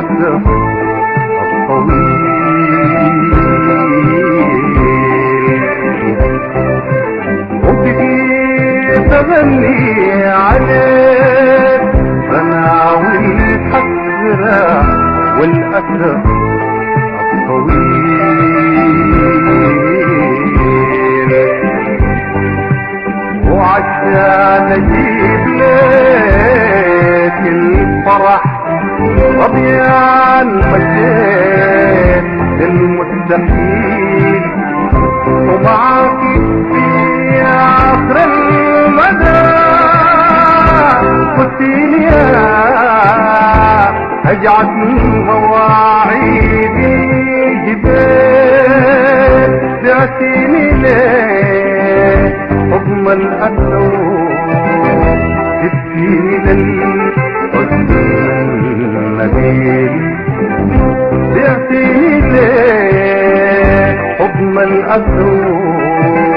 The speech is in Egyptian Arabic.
الأسف الطويل وبقيت أغني عليك أنا والحسرة والأسف الطويل وعشان اجيب لك الفرح رضيان مشيت المستحيل ومعاك في عصر المدى قلتيلي يا اجعل مواعيد الجبال بعتيني ليه حكم الأسود تبكيني للحزن النبيل بعتيني ليه حكم الأسود